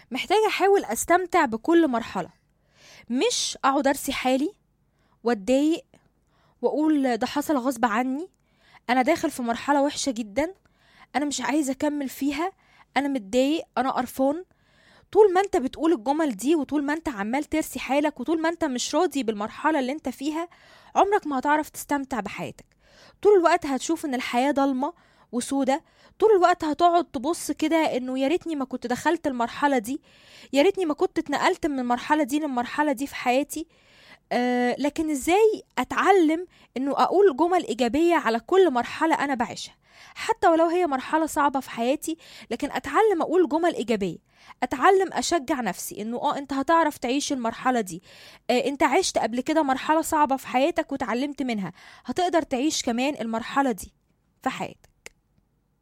محتاجة أحاول أستمتع بكل مرحلة مش أقعد أرسي حالي وأتضايق وأقول ده حصل غصب عني أنا داخل في مرحلة وحشة جدا أنا مش عايزة أكمل فيها أنا متضايق أنا قرفان طول ما انت بتقول الجمل دي وطول ما انت عمال ترسي حالك وطول ما انت مش راضي بالمرحلة اللي انت فيها عمرك ما هتعرف تستمتع بحياتك طول الوقت هتشوف ان الحياة ضلمة وسودة طول الوقت هتقعد تبص كده انه يا ريتني ما كنت دخلت المرحلة دي يا ريتني ما كنت اتنقلت من المرحلة دي للمرحلة دي في حياتي آه لكن ازاي اتعلم انه اقول جمل ايجابية على كل مرحلة انا بعيشها حتى ولو هي مرحلة صعبة في حياتي لكن اتعلم اقول جمل ايجابية اتعلم اشجع نفسي انه اه انت هتعرف تعيش المرحلة دي آه انت عشت قبل كده مرحلة صعبة في حياتك وتعلمت منها هتقدر تعيش كمان المرحلة دي في حياتك